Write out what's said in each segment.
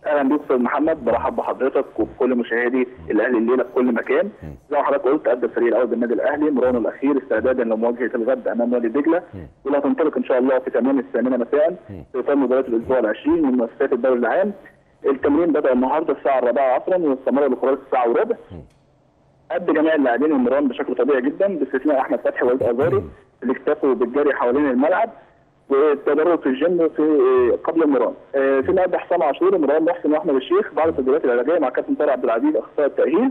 اهلا بيك استاذ محمد برحب بحضرتك وبكل مشاهدي الاهلي الليله في كل مكان زي ما حضرتك قلت ادى الفريق الاول بالنادي الاهلي مرانه الاخير استعدادا لمواجهه الغد امام وادي دجله واللي هتنطلق ان شاء الله في تمام الثامنه مساء في اطار مباراه الاسبوع العشرين من مؤسسات الدوري العام التمرين بدا النهارده الساعه 4 عصرا واستمر لقرابه الساعه وربع ادى جميع اللاعبين المران بشكل طبيعي جدا باستثناء احمد فتحي ووليد ازاري اللي اكتفوا بالجري حوالين الملعب والتدرب في الجيم في قبل المران آه، فيما ادى حسام عاشور ومروان محسن واحمد الشيخ بعد التدريبات العلاجيه مع كابتن طارق عبد العزيز اخصائي التاهيل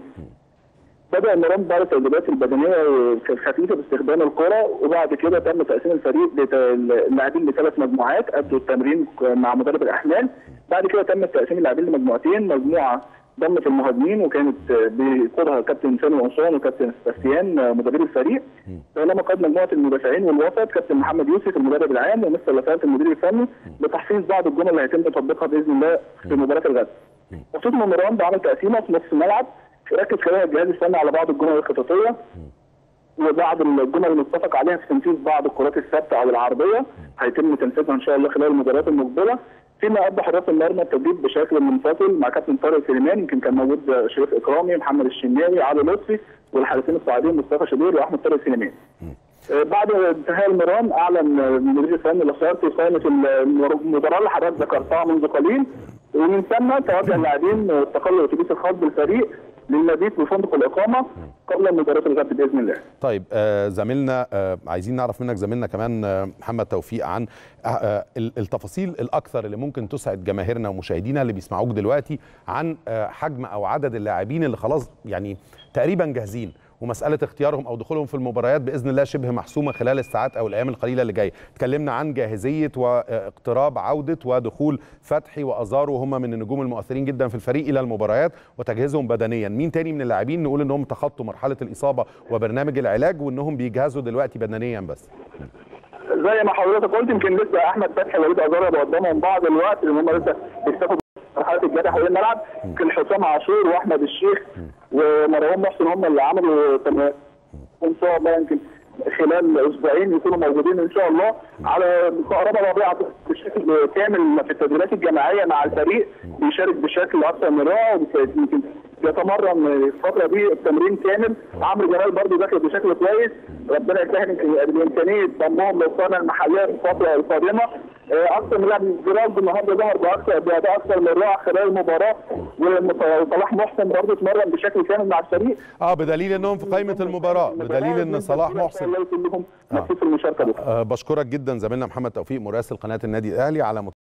بدا المران بعد التدريبات البدنيه الخفيفه باستخدام الكره وبعد كده تم تقسيم الفريق لت- اللاعبين لثلاث مجموعات ادوا التمرين مع مدرب الاحمال بعد كده تم تقسيم اللاعبين لمجموعتين مجموعه ضمت المهاجمين وكانت بيقودها كابتن سامي قمصان وكابتن سباستيان مدربي الفريق بينما قاد مجموعه المدافعين والوسط كابتن محمد يوسف المدرب العام ومستر لفات المدير الفني لتحفيظ بعض الجمل اللي هيتم تطبيقها باذن الله في مباراه الغد. خصوصا مروان بعمل تقسيمه في نص الملعب ركز كمان الجهاز الفني على بعض الجمل الخططيه وبعض الجمل المتفق عليها في تنفيذ بعض الكرات الثابته او العرضيه هيتم تنفيذها ان شاء الله خلال المباريات المقبله فيما ادى حراس المرمى التدريب بشكل منفصل مع كابتن طارق سليمان يمكن كان موجود شريف اكرامي محمد الشناوي علي لطفي والحارسين الصاعدين مصطفى شدير واحمد طارق سليمان. آه، بعد انتهاء المران اعلن آه، المدير الفني لصيادة قائمه المباراه اللي حضرتك ذكرتها منذ قليل ومن ثم توجه اللاعبين استقلوا الاتوبيس الخاص بالفريق للمبيت بفندق الاقامه قبل مباراه الغد باذن الله. طيب آه زميلنا آه عايزين نعرف منك زميلنا كمان آه محمد توفيق عن آه آه ال- التفاصيل الاكثر اللي ممكن تسعد جماهيرنا ومشاهدينا اللي بيسمعوك دلوقتي عن آه حجم او عدد اللاعبين اللي خلاص يعني تقريبا جاهزين ومساله اختيارهم او دخولهم في المباريات باذن الله شبه محسومه خلال الساعات او الايام القليله اللي جايه اتكلمنا عن جاهزيه واقتراب عوده ودخول فتحي وازارو وهم من النجوم المؤثرين جدا في الفريق الى المباريات وتجهيزهم بدنيا مين تاني من اللاعبين نقول انهم تخطوا مرحله الاصابه وبرنامج العلاج وانهم بيجهزوا دلوقتي بدنيا بس زي ما حضرتك قلت يمكن لسه احمد فتحي ووليد ازارو يبقى قدامهم بعض الوقت لان هم لسه بيستفوا مرحله الجري حوالين الملعب يمكن حسام عاشور واحمد الشيخ ومروان محسن هم اللي عملوا تمرين ان شاء الله يمكن خلال اسبوعين يكونوا موجودين ان شاء الله على كهرباء ربيعه بشكل كامل في التدريبات الجماعيه مع الفريق بيشارك بشكل اكثر من رائع يمكن يتمرن الفتره دي التمرين كامل عمرو جمال برضه داخل بشكل كويس ربنا يسهل يمكن بامكانيه ضمهم للقائمه المحليه في الفتره القادمه آه، اكثر من لاعب جيرالدو النهارده ظهر باكثر باداء اكثر من رائع خلال المباراه وصلاح محسن برضه اتمرن بشكل كامل مع الفريق اه بدليل انهم في قائمه المباراه بدليل ان صلاح محسن الله يكون لهم نفس المشاركه بكره آه بشكرك جدا زميلنا محمد توفيق مراسل قناه النادي الاهلي على